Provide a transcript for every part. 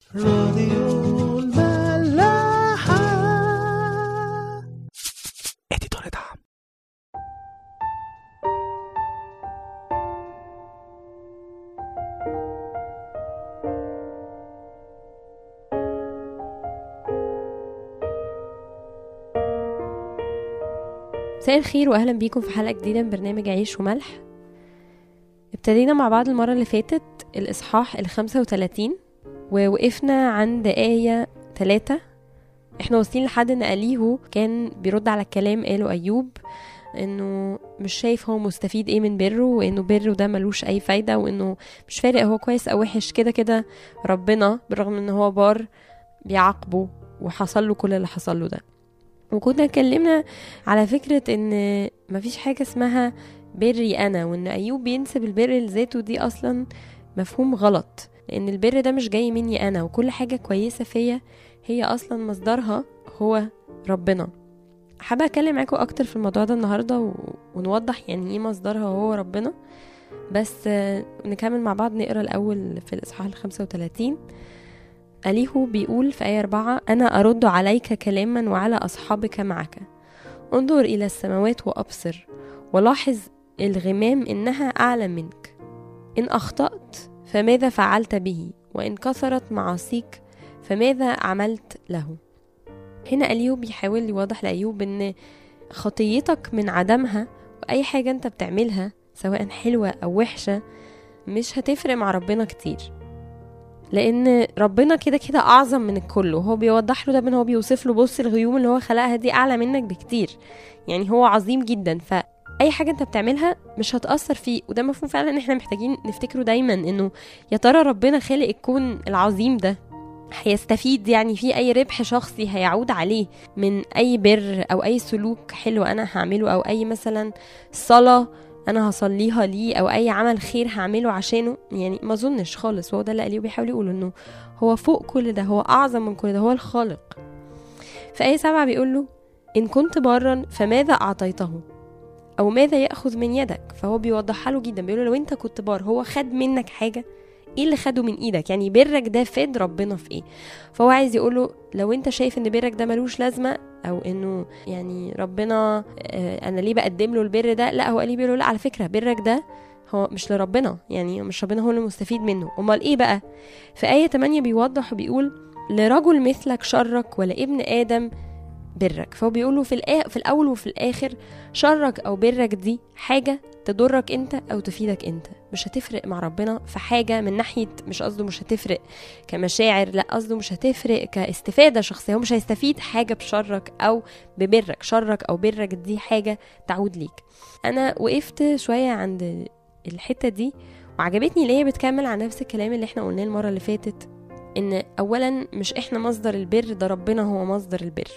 راديو الملاحة اديتور دعم مساء الخير واهلا بيكم في حلقه جديده من برنامج عيش وملح ابتدينا مع بعض المره اللي فاتت الاصحاح ال 35 ووقفنا عند آية 3 احنا واصلين لحد ان أليهو كان بيرد على الكلام قاله أيوب انه مش شايف هو مستفيد ايه من بره وانه بره ده ملوش اي فايده وانه مش فارق هو كويس او وحش كده كده ربنا بالرغم ان هو بار بيعاقبه وحصل له كل اللي حصل له ده وكنا اتكلمنا على فكرة ان مفيش حاجة اسمها بري انا وان ايوب بينسب البر لذاته دي اصلا مفهوم غلط لان البر ده مش جاي مني انا وكل حاجة كويسة فيا هي اصلا مصدرها هو ربنا حابة اتكلم معاكم اكتر في الموضوع ده النهاردة و... ونوضح يعني ايه مصدرها هو ربنا بس آه، نكمل مع بعض نقرا الاول في الاصحاح ال 35 أليهو بيقول في آية أربعة أنا أرد عليك كلاما وعلى أصحابك معك انظر إلى السماوات وأبصر ولاحظ الغمام إنها أعلى منك إن أخطأت فماذا فعلت به وإن كثرت معاصيك فماذا عملت له هنا أليوب بيحاول يوضح لأيوب إن خطيتك من عدمها وأي حاجة أنت بتعملها سواء حلوة أو وحشة مش هتفرق مع ربنا كتير لان ربنا كده كده اعظم من الكل وهو بيوضح له ده من هو بيوصف له بص الغيوم اللي هو خلقها دي اعلى منك بكتير يعني هو عظيم جدا فاي حاجه انت بتعملها مش هتاثر فيه وده مفهوم فعلا ان احنا محتاجين نفتكره دايما انه يا ترى ربنا خالق الكون العظيم ده هيستفيد يعني في اي ربح شخصي هيعود عليه من اي بر او اي سلوك حلو انا هعمله او اي مثلا صلاه انا هصليها ليه او اي عمل خير هعمله عشانه يعني ما اظنش خالص وهو ده اللي قاليه بيحاول يقول انه هو فوق كل ده هو اعظم من كل ده هو الخالق في آية سبعة بيقول له إن كنت برا فماذا أعطيته أو ماذا يأخذ من يدك فهو بيوضحها له جدا بيقول له لو أنت كنت بار هو خد منك حاجة ايه اللي خده من ايدك يعني برك ده فاد ربنا في ايه فهو عايز يقوله لو انت شايف ان برك ده ملوش لازمه او انه يعني ربنا آه، انا ليه بقدم له البر ده لا هو قال لي بيقول له لا على فكره برك ده هو مش لربنا يعني مش ربنا هو اللي مستفيد منه امال ايه بقى في ايه 8 بيوضح وبيقول لرجل مثلك شرك ولا ابن ادم برك فهو بيقوله في الآ... في الاول وفي الاخر شرك او برك دي حاجه تضرك انت او تفيدك انت مش هتفرق مع ربنا في حاجه من ناحيه مش قصده مش هتفرق كمشاعر لا قصده مش هتفرق كاستفاده شخصيه هو مش هيستفيد حاجه بشرك او ببرك شرك او برك دي حاجه تعود ليك انا وقفت شويه عند الحته دي وعجبتني ليه بتكمل على نفس الكلام اللي احنا قلناه المره اللي فاتت ان اولا مش احنا مصدر البر ده ربنا هو مصدر البر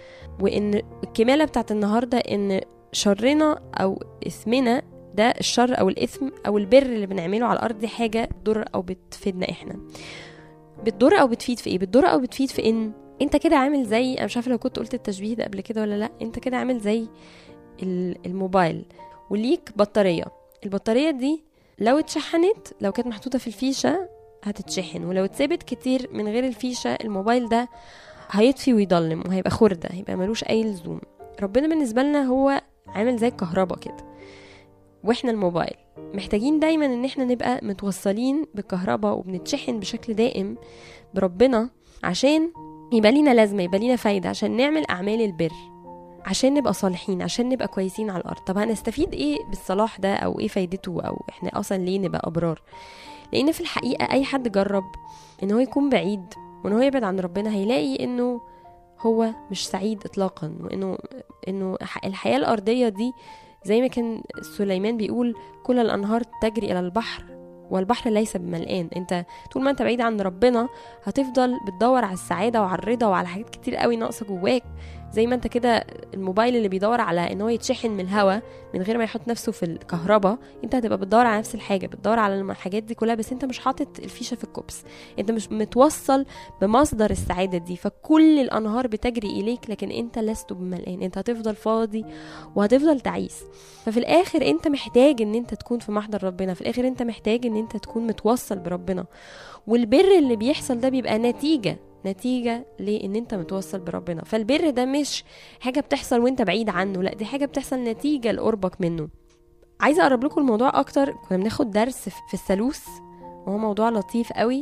وان الكماله بتاعت النهارده ان شرنا او اسمنا ده الشر او الاثم او البر اللي بنعمله على الارض دي حاجه بتضر او بتفيدنا احنا بتضر او بتفيد في ايه بتضر او بتفيد في ان انت كده عامل زي انا مش عارفه لو كنت قلت التشبيه ده قبل كده ولا لا انت كده عامل زي ال- الموبايل وليك بطاريه البطاريه دي لو اتشحنت لو كانت محطوطه في الفيشه هتتشحن ولو اتثبت كتير من غير الفيشه الموبايل ده هيطفي ويضلم وهيبقى خردة هيبقى ملوش أي لزوم ربنا بالنسبة لنا هو عامل زي الكهرباء كده واحنا الموبايل محتاجين دايما ان احنا نبقى متوصلين بالكهرباء وبنتشحن بشكل دائم بربنا عشان يبقى لينا لازمة يبقى لينا فايدة عشان نعمل أعمال البر عشان نبقى صالحين عشان نبقى كويسين على الأرض طب هنستفيد ايه بالصلاح ده أو ايه فايدته أو احنا أصلا ليه نبقى أبرار لأن في الحقيقة أي حد جرب ان هو يكون بعيد وان هو يبعد عن ربنا هيلاقي انه هو مش سعيد اطلاقا وانه انه ح- الحياه الارضيه دي زي ما كان سليمان بيقول كل الانهار تجري الى البحر والبحر ليس بملئان انت طول ما انت بعيد عن ربنا هتفضل بتدور على السعاده وعلى الرضا وعلى حاجات كتير قوي ناقصه جواك زي ما انت كده الموبايل اللي بيدور على ان هو يتشحن من الهواء من غير ما يحط نفسه في الكهرباء انت هتبقى بتدور على نفس الحاجه بتدور على الحاجات دي كلها بس انت مش حاطط الفيشه في الكوبس انت مش متوصل بمصدر السعاده دي فكل الانهار بتجري اليك لكن انت لست بملئان انت هتفضل فاضي وهتفضل تعيس ففي الاخر انت محتاج ان انت تكون في محضر ربنا في الاخر انت محتاج ان انت تكون متوصل بربنا والبر اللي بيحصل ده بيبقى نتيجه نتيجة لان انت متوصل بربنا فالبر ده مش حاجة بتحصل وانت بعيد عنه لا دي حاجة بتحصل نتيجة لقربك منه عايزة اقرب لكم الموضوع اكتر كنا بناخد درس في الثالوث وهو موضوع لطيف قوي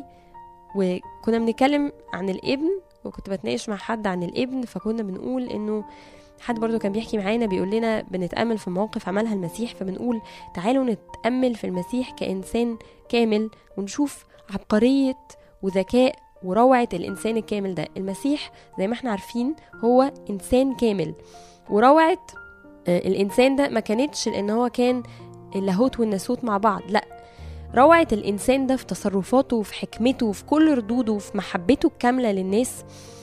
وكنا بنتكلم عن الابن وكنت بتناقش مع حد عن الابن فكنا بنقول انه حد برضو كان بيحكي معانا بيقول لنا بنتأمل في مواقف عملها المسيح فبنقول تعالوا نتأمل في المسيح كإنسان كامل ونشوف عبقرية وذكاء وروعة الإنسان الكامل ده المسيح زي ما احنا عارفين هو إنسان كامل وروعة آه، الإنسان ده ما كانتش لأن هو كان اللاهوت والناسوت مع بعض لا روعة الإنسان ده في تصرفاته وفي حكمته وفي كل ردوده وفي محبته الكاملة للناس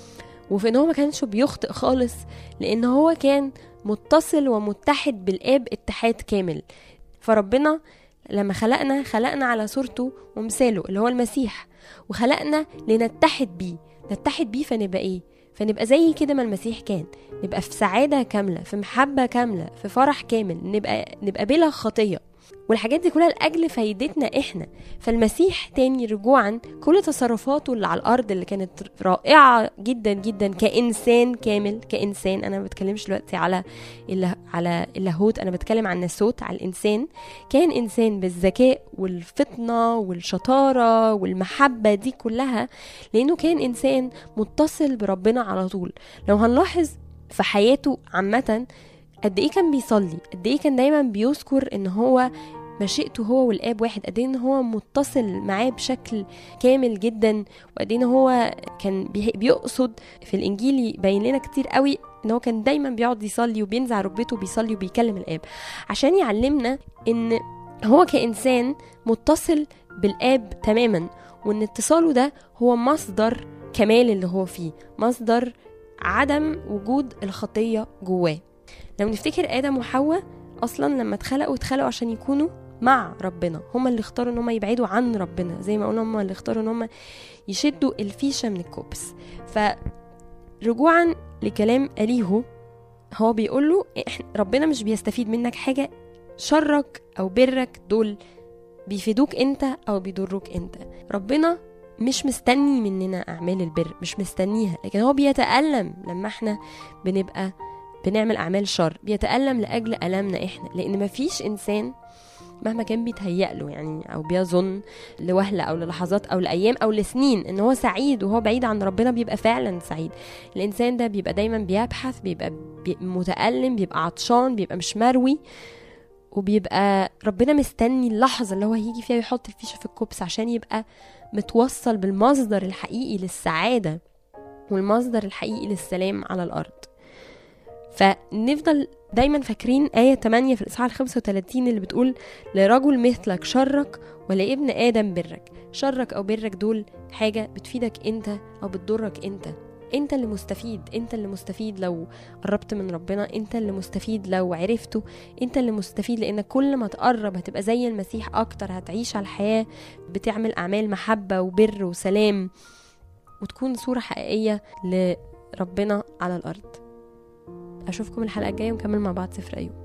وفي ان هو ما كانش بيخطئ خالص لان هو كان متصل ومتحد بالاب اتحاد كامل فربنا لما خلقنا خلقنا على صورته ومثاله اللي هو المسيح وخلقنا لنتحد بيه نتحد بيه فنبقى ايه فنبقى زي كده ما المسيح كان نبقى في سعادة كاملة في محبة كاملة في فرح كامل نبقى نبقى بلا خطية والحاجات دي كلها لأجل فايدتنا إحنا فالمسيح تاني رجوعا كل تصرفاته اللي على الأرض اللي كانت رائعة جدا جدا كإنسان كامل كإنسان أنا ما بتكلمش دلوقتي على إله على اللاهوت أنا بتكلم عن الناسوت على الإنسان كان إنسان بالذكاء والفطنة والشطارة والمحبة دي كلها لأنه كان إنسان متصل بربنا على طول لو هنلاحظ في حياته عامة قد ايه كان بيصلي قد ايه كان دايما بيذكر ان هو مشيئته هو والاب واحد قد ايه ان هو متصل معاه بشكل كامل جدا وقد ايه ان هو كان بي- بيقصد في الانجيل يبين لنا كتير قوي ان هو كان دايما بيقعد يصلي وبينزع ركبته وبيصلي وبيكلم الاب عشان يعلمنا ان هو كانسان متصل بالاب تماما وان اتصاله ده هو مصدر كمال اللي هو فيه مصدر عدم وجود الخطيه جواه لو نفتكر ادم وحواء اصلا لما اتخلقوا اتخلقوا عشان يكونوا مع ربنا هما اللي اختاروا ان هما يبعدوا عن ربنا زي ما قلنا هما اللي اختاروا ان هما يشدوا الفيشه من الكوبس فرجوعا لكلام اليهو هو بيقول له إحنا ربنا مش بيستفيد منك حاجه شرك او برك دول بيفيدوك انت او بيضروك انت ربنا مش مستني مننا اعمال البر مش مستنيها لكن هو بيتألم لما احنا بنبقى بنعمل اعمال شر بيتألم لاجل المنا احنا لان مفيش انسان مهما كان بيتهيأ له يعني او بيظن لوهلة او للحظات او لايام او لسنين ان هو سعيد وهو بعيد عن ربنا بيبقى فعلا سعيد الانسان ده بيبقى دايما بيبحث بيبقى بي- متألم بيبقى عطشان بيبقى مش مروي وبيبقى ربنا مستني اللحظة اللي هو هيجي فيها يحط الفيشة في الكوبس عشان يبقى متوصل بالمصدر الحقيقي للسعادة والمصدر الحقيقي للسلام على الأرض فنفضل دايما فاكرين آية 8 في الإصحاح 35 اللي بتقول لرجل مثلك شرك ولابن آدم برك شرك أو برك دول حاجة بتفيدك أنت أو بتضرك أنت أنت اللي مستفيد أنت اللي مستفيد لو قربت من ربنا أنت اللي مستفيد لو عرفته أنت اللي مستفيد لأنك كل ما تقرب هتبقى زي المسيح أكتر هتعيش على الحياة بتعمل أعمال محبة وبر وسلام وتكون صورة حقيقية لربنا على الأرض أشوفكم الحلقة الجاية ونكمل مع بعض سفر أيوب